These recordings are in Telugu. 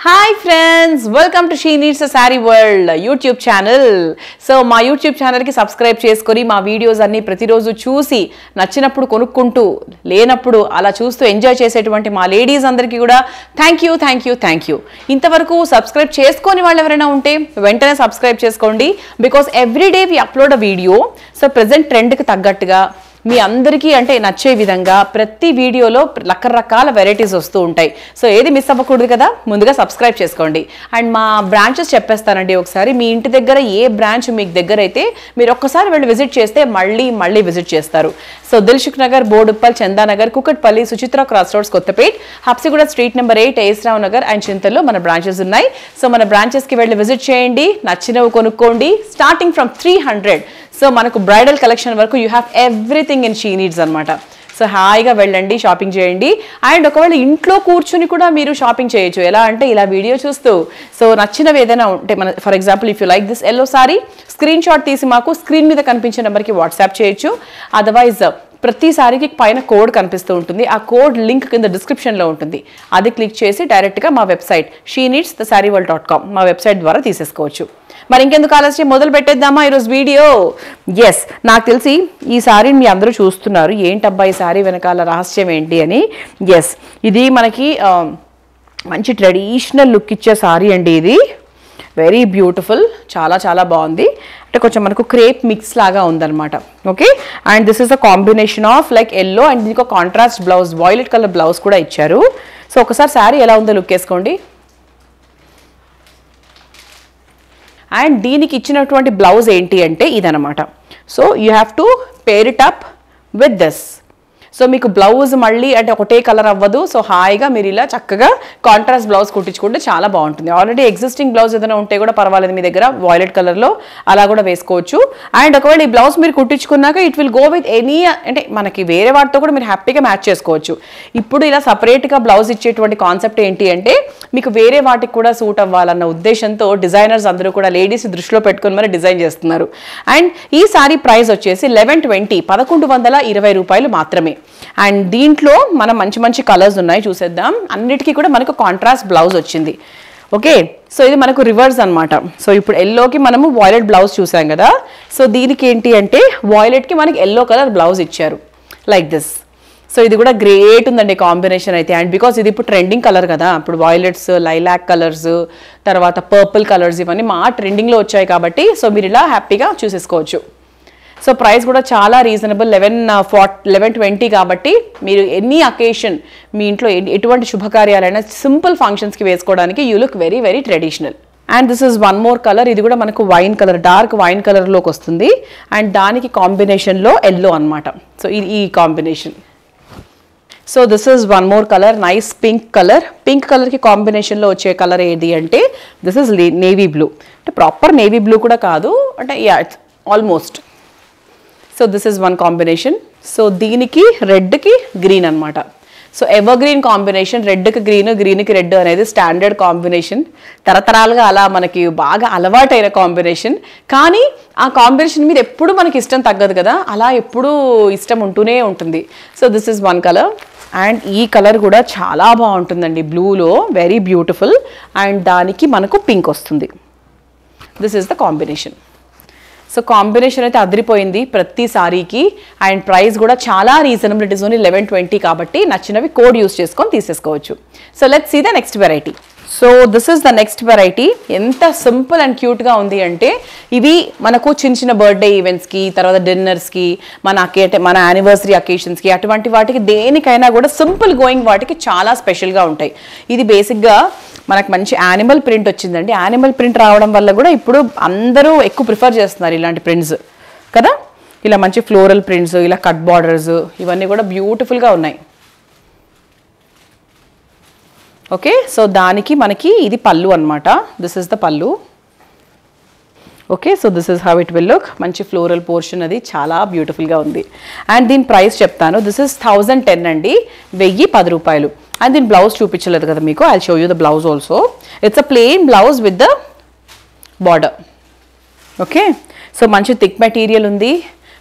Hi friends welcome to she needs sari world YouTube channel so మా యూట్యూబ్ ఛానల్కి సబ్స్క్రైబ్ చేసుకొని మా వీడియోస్ అన్ని ప్రతిరోజు చూసి నచ్చినప్పుడు కొనుక్కుంటూ లేనప్పుడు అలా చూస్తూ ఎంజాయ్ చేసేటువంటి మా లేడీస్ అందరికీ కూడా thank you thank you thank you ఇంతవరకు సబ్స్క్రైబ్ చేసుకొని వాళ్ళు ఎవరైనా ఉంటే వెంటనే సబ్స్క్రైబ్ చేసుకోండి because every day we upload a video so present ట్రెండ్కి తగ్గట్టుగా మీ అందరికీ అంటే నచ్చే విధంగా ప్రతి వీడియోలో రకరకాల వెరైటీస్ వస్తూ ఉంటాయి సో ఏది మిస్ అవ్వకూడదు కదా ముందుగా సబ్స్క్రైబ్ చేసుకోండి అండ్ మా బ్రాంచెస్ చెప్పేస్తానండి ఒకసారి మీ ఇంటి దగ్గర ఏ బ్రాంచ్ మీకు దగ్గర అయితే మీరు ఒక్కసారి వెళ్ళి విజిట్ చేస్తే మళ్ళీ మళ్ళీ విజిట్ చేస్తారు so Dilsukh Nagar Boduppal Chandanagar Kukatpally Suchitra cross roads Kothapet Habsiguda street number eight ఏస్రావు Nagar and చింతల్లో మన బ్రాంచెస్ ఉన్నాయి సో మన బ్రాంచెస్కి వెళ్ళి విజిట్ చేయండి నచ్చినవి కొనుక్కోండి starting from three hundred so మనకు బ్రైడల్ కలెక్షన్ వరకు you have everything in she needs అనమాట సో హాయిగా వెళ్ళండి షాపింగ్ చేయండి అండ్ ఒకవేళ ఇంట్లో కూర్చుని కూడా మీరు షాపింగ్ చేయొచ్చు ఎలా అంటే ఇలా వీడియో చూస్తూ సో నచ్చినవి ఏదైనా ఉంటే మన for example if you like this yellow sari screen shot తీసి మాకు స్క్రీన్ మీద కనిపించే నెంబర్కి వాట్సాప్ చేయొచ్చు అదర్వైజ్ ప్రతిసారికి పైన కోడ్ కనిపిస్తూ ఉంటుంది ఆ కోడ్ లింక్ కింద డిస్క్రిప్షన్లో ఉంటుంది అది క్లిక్ చేసి డైరెక్ట్గా మా website she needs the sari world dot com మా వెబ్సైట్ ద్వారా తీసేసుకోవచ్చు మరి ఇంకెందుకు ఆలస్యం మొదలు పెట్టేద్దామా ఈరోజు వీడియో ఎస్ నాకు తెలిసి ఈ సారీని మీ అందరూ చూస్తున్నారు ఏంటబ్బా ఈ సారీ వెనకాల రహస్యం ఏంటి అని ఎస్ ఇది మనకి ఆ, మంచి ట్రెడిషనల్ లుక్ ఇచ్చే సారీ అండి ఇది వెరీ బ్యూటిఫుల్ చాలా చాలా బాగుంది అంటే కొంచెం మనకు క్రేప్ మిక్స్ లాగా ఉందన్నమాట okay and this is a combination of like yellow and దీనికి contrast blouse violet colour blouse కూడా ఇచ్చారు సో ఒకసారి శారీ ఎలా ఉందో లుక్ వేసుకోండి అండ్ దీనికి ఇచ్చినటువంటి బ్లౌజ్ ఏంటి అంటే ఇదనమాట so you have to pair it up with this so మీకు బ్లౌజ్ మళ్ళీ అంటే ఒకటే కలర్ అవ్వదు సో హాయిగా మీరు ఇలా చక్కగా కాంట్రాస్ట్ బ్లౌజ్ కుట్టించుకుంటే చాలా బాగుంటుంది ఆల్రెడీ ఎగ్జిస్టింగ్ బ్లౌజ్ ఏదైనా ఉంటే కూడా పర్వాలేదు మీ దగ్గర వాయిలెట్ కలర్లో అలా కూడా వేసుకోవచ్చు అండ్ ఒకవేళ ఈ బ్లౌజ్ మీరు కుట్టించుకున్నాక it will go with any అంటే మనకి వేరే వాటితో కూడా మీరు హ్యాపీగా మ్యాచ్ చేసుకోవచ్చు ఇప్పుడు ఇలా సపరేట్గా బ్లౌజ్ ఇచ్చేటువంటి కాన్సెప్ట్ ఏంటి అంటే మీకు వేరే వాటికి కూడా సూట్ అవ్వాలన్న ఉద్దేశంతో డిజైనర్స్ అందరూ కూడా లేడీస్ దృష్టిలో పెట్టుకొని మరి డిజైన్ చేస్తున్నారు అండ్ ఈ సారీ ప్రైస్ వచ్చేసి లెవెన్ ట్వంటీ పదకొండు వందల ఇరవై రూపాయలు మాత్రమే అండ్ దీంట్లో మనం మంచి మంచి కలర్స్ ఉన్నాయి చూసేద్దాం అన్నిటికీ కూడా మనకు కాంట్రాస్ట్ బ్లౌజ్ వచ్చింది ఓకే సో ఇది మనకు రివర్స్ అన్నమాట సో ఇప్పుడు ఎల్లోకి మనము వాయిలెట్ బ్లౌజ్ చూసాం కదా సో దీనికి ఏంటి అంటే వాయిలెట్కి మనకి ఎల్లో కలర్ బ్లౌజ్ ఇచ్చారు లైక్ దిస్ సో ఇది కూడా గ్రేట్ ఉందండి కాంబినేషన్ అయితే అండ్ బికాస్ ఇది ఇప్పుడు ట్రెండింగ్ కలర్ కదా ఇప్పుడు వాయిలెట్స్ లైలాక్ కలర్స్ తర్వాత పర్పుల్ కలర్స్ ఇవన్నీ మా ట్రెండింగ్లో వచ్చాయి కాబట్టి సో మీరు ఇలా హ్యాపీగా చూసేసుకోవచ్చు సో ప్రైస్ కూడా చాలా reasonable eleven forty eleven twenty కాబట్టి మీరు ఎనీ అకేషన్ మీ ఇంట్లో ఎన్ని- ఎటువంటి శుభకార్యాలైనా సింపుల్ ఫంక్షన్స్కి వేసుకోవడానికి you look very very traditional and this is one more colour ఇది కూడా మనకు వైన్ కలర్ డార్క్ వైన్ కలర్లోకి వస్తుంది అండ్ దానికి కాంబినేషన్లో ఎల్లో అన్నమాట సో ఇది ఈ combination so this is one more colour nice pink colour pink కలర్కి కాంబినేషన్లో వచ్చే కలర్ ఏది అంటే దిస్ ఇస్ నేవీ బ్లూ అంటే ప్రాపర్ నేవీ బ్లూ కూడా కాదు అంటే yeah it's almost so this is one combination so దీనికి రెడ్కి గ్రీన్ అన్నమాట సో ఎవర్ గ్రీన్ కాంబినేషన్ రెడ్కి గ్రీన్ గ్రీన్కి రెడ్ అనేది స్టాండర్డ్ కాంబినేషన్ తరతరాలుగా అలా మనకి బాగా అలవాటైన కాంబినేషన్ కానీ ఆ కాంబినేషన్ మీద ఎప్పుడు మనకి ఇష్టం తగ్గదు కదా అలా ఎప్పుడూ ఇష్టం ఉంటూనే ఉంటుంది so this is one colour and ఈ కలర్ కూడా చాలా బాగుంటుందండి బ్లూలో వెరీ బ్యూటిఫుల్ అండ్ దానికి మనకు పింక్ వస్తుంది this is the combination so combination అయితే అదిరిపోయింది ప్రతి సారీకి అండ్ ప్రైస్ కూడా చాలా reasonable it is only eleven twenty కాబట్టి నచ్చినవి కోడ్ యూస్ చేసుకొని తీసేసుకోవచ్చు so let see the next variety so this is the next variety ఎంత సింపుల్ అండ్ క్యూట్గా ఉంది అంటే ఇవి మనకు చిన్న చిన్న బర్త్డే ఈవెంట్స్కి తర్వాత డిన్నర్స్కి మన అకే అంటే మన యానివర్సరీ అకేషన్స్కి అటువంటి వాటికి దేనికైనా కూడా సింపుల్ గోయింగ్ వాటికి చాలా స్పెషల్గా ఉంటాయి ఇది బేసిక్గా మనకు మంచి యానిమల్ ప్రింట్ వచ్చిందండి యానిమల్ ప్రింట్ రావడం వల్ల కూడా ఇప్పుడు అందరూ ఎక్కువ ప్రిఫర్ చేస్తున్నారు ఇలాంటి ప్రింట్స్ కదా ఇలా మంచి ఫ్లోరల్ ప్రింట్స్ ఇలా కట్ బార్డర్స్ ఇవన్నీ కూడా బ్యూటిఫుల్గా ఉన్నాయి ఓకే సో దానికి మనకి ఇది పళ్ళు అన్నమాట this is the pallu okay so this is how it will look మంచి ఫ్లోరల్ పోర్షన్ అది చాలా బ్యూటిఫుల్గా ఉంది అండ్ దీని ప్రైస్ చెప్తాను దిస్ ఇస్ థౌజండ్ టెన్ అండి వెయ్యి పది రూపాయలు అండ్ దీని బ్లౌజ్ చూపించలేదు కదా మీకు I show you the blouse also it's a plain blouse with the border okay so మంచి థిక్ మెటీరియల్ ఉంది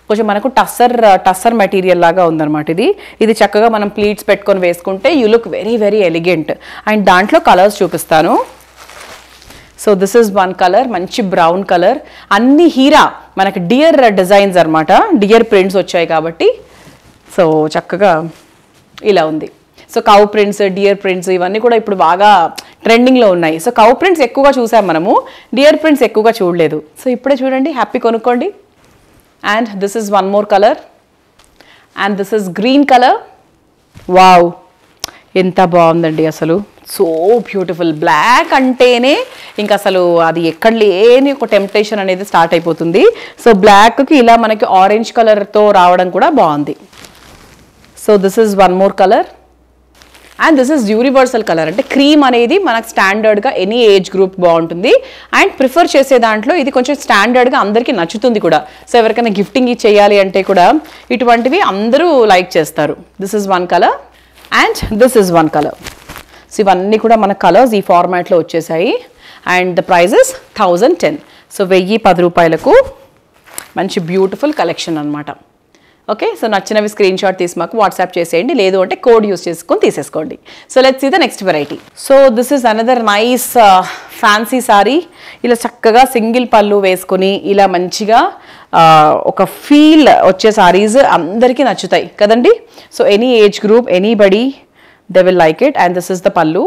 కొంచెం మనకు టస్సర్ టస్సర్ మెటీరియల్ లాగా ఉందన్నమాట ఇది ఇది చక్కగా మనం ప్లీట్స్ పెట్టుకొని వేసుకుంటే you look very very elegant and దాంట్లో కలర్స్ చూపిస్తాను so this is one colour మంచి బ్రౌన్ కలర్ అన్ని హీరా మనకి డియర్ డిజైన్స్ అన్నమాట డియర్ ప్రింట్స్ వచ్చాయి కాబట్టి సో చక్కగా ఇలా ఉంది so cow prints deer prints ఇవన్నీ కూడా ఇప్పుడు బాగా ట్రెండింగ్లో ఉన్నాయి సో కౌ ప్రింట్స్ ఎక్కువగా చూసాం మనము డియర్ ప్రింట్స్ ఎక్కువగా చూడలేదు సో ఇప్పుడే చూడండి హ్యాపీ కొనుక్కోండి and this is one more colour and this is green colour wow ఎంత బాగుందండి అసలు సో బ్యూటిఫుల్ బ్లాక్ అంటేనే ఇంకా అసలు అది ఎక్కడ లేని ఒక టెంప్టేషన్ అనేది స్టార్ట్ అయిపోతుంది సో బ్లాక్కి ఇలా మనకి ఆరెంజ్ కలర్తో రావడం కూడా బాగుంది so this is one more colour and this is universal colour అంటే క్రీమ్ అనేది మనకు స్టాండర్డ్గా ఎనీ ఏజ్ గ్రూప్ బాగుంటుంది అండ్ ప్రిఫర్ చేసే దాంట్లో ఇది కొంచెం స్టాండర్డ్గా అందరికీ నచ్చుతుంది కూడా సో ఎవరికైనా గిఫ్టింగ్ చేయాలి అంటే కూడా ఇటువంటివి అందరూ లైక్ చేస్తారు this is one colour and this is one colour so ఇవన్నీ కూడా మన కలర్స్ ఈ ఫార్మాట్లో వచ్చేసాయి and the prices thousand ten so వెయ్యి పది రూపాయలకు మంచి బ్యూటిఫుల్ కలెక్షన్ అనమాట ఓకే సో నచ్చినవి స్క్రీన్ షాట్ తీసి మాకు వాట్సాప్ చేసేయండి లేదు అంటే కోడ్ యూస్ చేసుకొని తీసేసుకోండి so let's see the next variety so this is another nice fancy sari ఇలా చక్కగా సింగిల్ పళ్ళు వేసుకొని ఇలా మంచిగా ఆ, ఒక ఫీల్ వచ్చే సారీస్ అందరికీ నచ్చుతాయి కదండి so any age group anybody they will like it and this is the pallu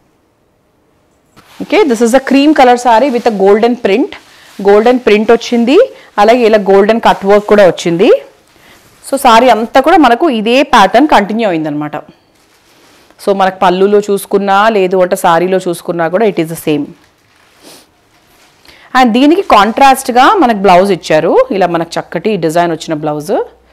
okay this is a cream colour sari with a golden print golden print వచ్చింది అలాగే ఇలా గోల్డెన్ కట్ వర్క్ కూడా వచ్చింది సో సారీ అంతా కూడా మనకు ఇదే ప్యాటర్న్ కంటిన్యూ అయిందనమాట సో మనకు పళ్ళులో చూసుకున్నా లేదు అంటే సారీలో చూసుకున్నా కూడా it is the same and దీనికి కాంట్రాస్ట్గా మనకు బ్లౌజ్ ఇచ్చారు ఇలా మనకు చక్కటి డిజైన్ వచ్చిన బ్లౌజ్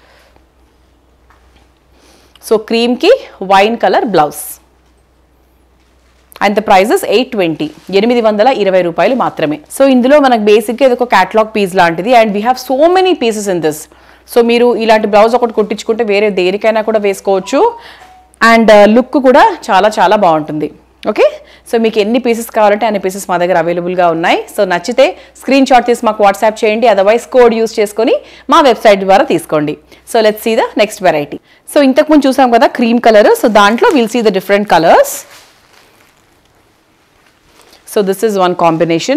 సో క్రీమ్కి wine colour blouse and the prices eight twenty ఎనిమిది వందల ఇరవై రూపాయలు మాత్రమే సో ఇందులో మనకు బేసిక్గా ఇది ఒక క్యాటలాగ్ పీస్ లాంటిది and we have so many pieces in this so మీరు ఇలాంటి బ్లౌజ్ ఒకటి కుట్టించుకుంటే వేరే దేనికైనా కూడా వేసుకోవచ్చు అండ్ లుక్ కూడా చాలా చాలా బాగుంటుంది ఓకే సో మీకు ఎన్ని పీసెస్ కావాలంటే అన్ని పీసెస్ మా దగ్గర అవైలబుల్గా ఉన్నాయి సో నచ్చితే స్క్రీన్ షాట్ తీసి మాకు వాట్సాప్ చేయండి అదర్వైజ్ కోడ్ యూస్ చేసుకొని మా వెబ్సైట్ ద్వారా తీసుకోండి so let's see the next variety so ఇంతకుముందు చూసాం కదా క్రీమ్ కలర్ సో దాంట్లో will see the different colours So this is one combination.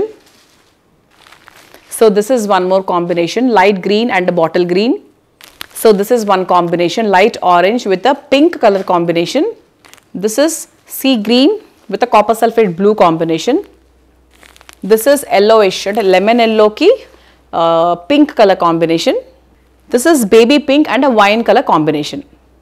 So this is one more combination, light green and a bottle green. So this is one combination, light orange with a pink color combination. This is sea green with a copper sulfate blue combination. This is yellowish, అంటే lemon yellow ki uh, pink color combination. This is baby pink and a wine color combination.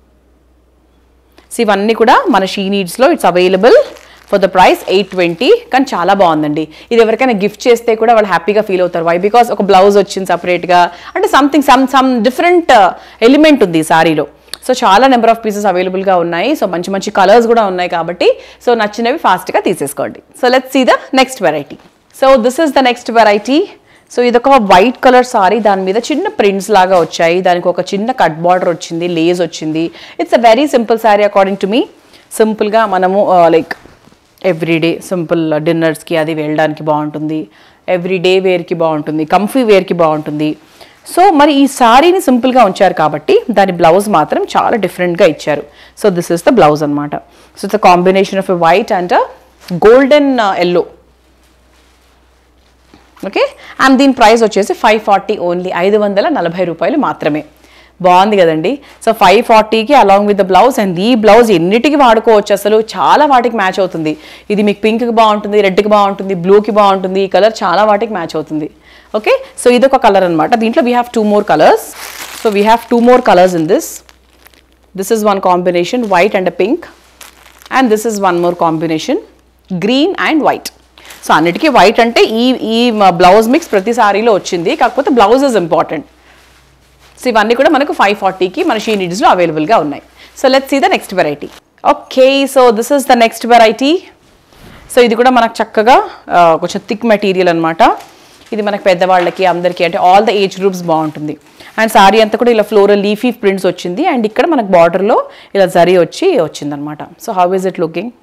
So ఇవన్నీ కూడా మన షీ నీడ్స్లో it's available for the price eight twenty కానీ చాలా బాగుందండి ఇది ఎవరికైనా గిఫ్ట్ చేస్తే కూడా వాళ్ళు హ్యాపీగా ఫీల్ అవుతారు వై బికాస్ ఒక బ్లౌజ్ వచ్చింది సపరేట్గా అంటే something some some different element ఉంది ఈ సారీలో సో చాలా నెంబర్ ఆఫ్ పీసెస్ అవైలబుల్గా ఉన్నాయి సో మంచి మంచి కలర్స్ కూడా ఉన్నాయి కాబట్టి సో నచ్చినవి ఫాస్ట్గా తీసేసుకోండి so let's see the next variety so this is the next variety so ఇదొక వైట్ కలర్ సారీ దాని మీద చిన్న ప్రింట్స్ లాగా వచ్చాయి దానికి ఒక చిన్న కట్ బార్డర్ వచ్చింది లేస్ వచ్చింది it's a very simple sari according to మీ సింపుల్గా మనము లైక్ ఎవ్రీడే సింపుల్ డిన్నర్స్కి అది వెళ్ళడానికి బాగుంటుంది ఎవ్రీడే వేర్కి బాగుంటుంది కంఫీ వేర్కి బాగుంటుంది సో మరి ఈ సారీని సింపుల్గా ఉంచారు కాబట్టి దాని బ్లౌజ్ మాత్రం చాలా డిఫరెంట్గా ఇచ్చారు so this is the blouse అనమాట so it's a combination of a white and golden yellow okay and దీని ప్రైస్ వచ్చేసి ఫైవ్ ఫార్టీ ఓన్లీ ఐదు వందల నలభై రూపాయలు మాత్రమే బాగుంది కదండి సో ఫైవ్ ఫార్టీకి along with the blouse and ఈ బ్లౌజ్ ఎన్నిటికి వాడుకోవచ్చు అసలు చాలా వాటికి మ్యాచ్ అవుతుంది ఇది మీకు పింక్కి బాగుంటుంది రెడ్కి బాగుంటుంది బ్లూకి బాగుంటుంది ఈ కలర్ చాలా వాటికి మ్యాచ్ అవుతుంది ఓకే సో ఇదొక కలర్ అనమాట దీంట్లో we have two more colours so we have two more colours in this this is one combination white and pink and this is one more combination green and white so అన్నిటికీ వైట్ అంటే ఈ ఈ బ్లౌజ్ మిక్స్ ప్రతి సారీలో వచ్చింది కాకపోతే బ్లౌజ్ ఇస్ ఇంపార్టెంట్ సో ఇవన్నీ కూడా మనకు ఫైవ్ ఫార్టీకి మన షీ నీడ్స్లో అవైలబుల్గా ఉన్నాయి so let's see the next variety okay so this is the next variety so ఇది కూడా మనకు చక్కగా ఆ, కొంచెం థిక్ మెటీరియల్ అనమాట ఇది మనకు పెద్దవాళ్ళకి అందరికీ అంటే ఆల్ ద ఏజ్ గ్రూప్స్ బాగుంటుంది అండ్ సారీ అంతా కూడా ఇలా ఫ్లోరల్ లీఫీ ప్రింట్స్ వచ్చింది అండ్ ఇక్కడ మనకు బార్డర్లో ఇలా జరీ వచ్చి వచ్చిందనమాట so how is it looking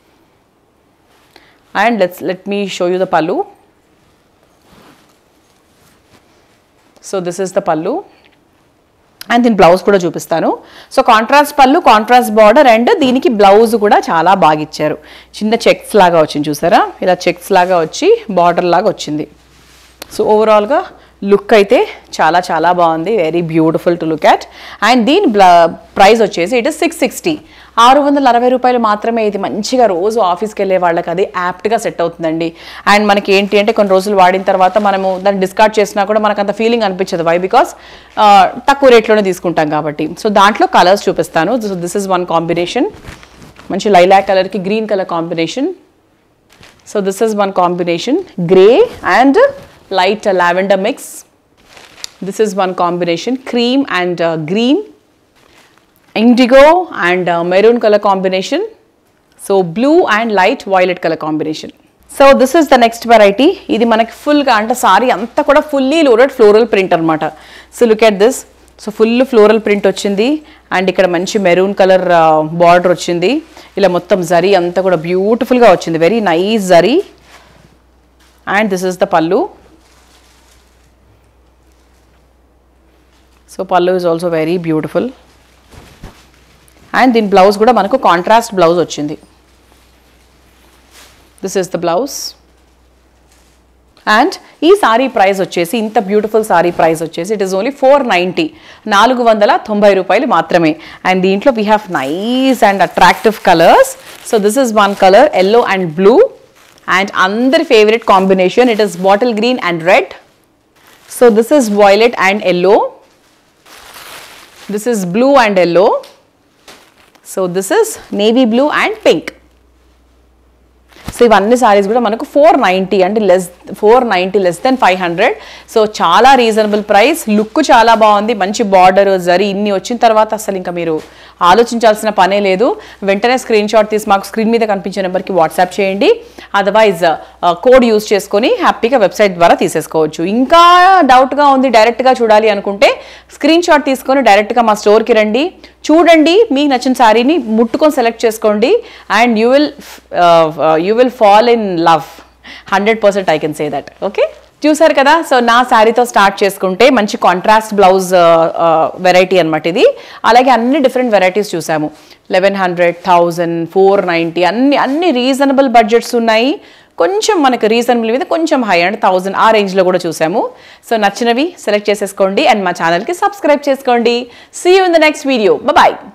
and let's let me show you the pallu so this is the pallu and దీని బ్లౌజ్ కూడా చూపిస్తాను so contrast pallu contrast border and దీనికి బ్లౌజ్ కూడా చాలా బాగా ఇచ్చారు చిన్న చెక్స్ లాగా వచ్చింది చూసారా ఇలా చెక్స్ లాగా వచ్చి బార్డర్ లాగా వచ్చింది సో ఓవరాల్గా లుక్ అయితే చాలా చాలా బాగుంది very beautiful to look at and దీని బ్ల ప్రైస్ వచ్చేసి ఇట్ ఇస్ సిక్స్ సిక్స్టీ ఆరు వందల అరవై రూపాయలు మాత్రమే ఇది మంచిగా రోజు ఆఫీస్కి వెళ్ళే వాళ్ళకి అది యాప్ట్గా సెట్ అవుతుందండి అండ్ మనకి ఏంటి అంటే కొన్ని రోజులు వాడిన తర్వాత మనము దాన్ని డిస్కార్డ్ చేసినా కూడా మనకు అంత ఫీలింగ్ అనిపించదు వై బికాస్ తక్కువ రేట్లోనే తీసుకుంటాం కాబట్టి సో దాంట్లో కలర్స్ చూపిస్తాను so this is one combination మంచి లైలాక్ కలర్కి green colour combination so this is one combination grey and light uh, lavender mix. This is one combination cream and uh, green, indigo and uh, maroon color combination. So blue and light violet color combination. So this is the next variety ఇది మనకి ఫుల్గా అంటే సారీ అంతా కూడా ఫుల్లీ లోడెడ్ ఫ్లోరల్ ప్రింట్ అనమాట so look at this so full floral print వచ్చింది అండ్ ఇక్కడ మంచి మెరూన్ కలర్ బార్డర్ వచ్చింది ఇలా మొత్తం జరీ అంతా కూడా బ్యూటిఫుల్గా వచ్చింది very nice zari and this is the pallu so pallu is also very beautiful and దీని బ్లౌజ్ కూడా మనకు కాంట్రాస్ట్ బ్లౌజ్ వచ్చింది this is the blouse and ఈ సారీ ప్రైస్ వచ్చేసి ఇంత బ్యూటిఫుల్ సారీ ప్రైస్ వచ్చేసి it is only four ninety నాలుగు వందల తొంభై రూపాయలు మాత్రమే అండ్ దీంట్లో we have nice and attractive colours so this is one colour yellow and blue and అందరి favourite combination it is bottle green and red so this is violet and yellow this is blue and yellow so this is navy blue and pink so ఇవన్నీ సారీస్ కూడా మనకు ఫోర్ నైంటీ అంటే less four ninety less then five hundred so చాలా రీజనబుల్ ప్రైస్ లుక్ చాలా బాగుంది మంచి బార్డర్ జరి ఇన్ని వచ్చిన తర్వాత అసలు ఇంకా మీరు ఆలోచించాల్సిన పనే లేదు వెంటనే స్క్రీన్ షాట్ తీసి మాకు స్క్రీన్ మీద కనిపించే నెంబర్కి వాట్సాప్ చేయండి అదర్వైజ్ కోడ్ యూస్ చేసుకొని హ్యాపీగా వెబ్సైట్ ద్వారా తీసేసుకోవచ్చు ఇంకా డౌట్గా ఉంది డైరెక్ట్గా చూడాలి అనుకుంటే స్క్రీన్ షాట్ తీసుకొని డైరెక్ట్గా మా స్టోర్కి రండి చూడండి మీకు నచ్చిన శారీని ముట్టుకొని సెలెక్ట్ చేసుకోండి and you will you will fall in love hundred percent I can say that okay చూసారు కదా సో నా శారీతో స్టార్ట్ చేసుకుంటే మంచి కాంట్రాస్ట్ బ్లౌజ్ వెరైటీ అనమాట ఇది అలాగే అన్ని డిఫరెంట్ వెరైటీస్ చూసాము eleven hundred thousand four ninety అన్ని అన్ని రీజనబుల్ బడ్జెట్స్ ఉన్నాయి కొంచెం మనకు రీజనబుల్ మీద కొంచెం హై అండ్ థౌజండ్ ఆ రేంజ్లో కూడా చూసాము సో నచ్చినవి సెలెక్ట్ చేసేసుకోండి అండ్ మా ఛానల్కి సబ్స్క్రైబ్ చేసుకోండి see you in the next video bye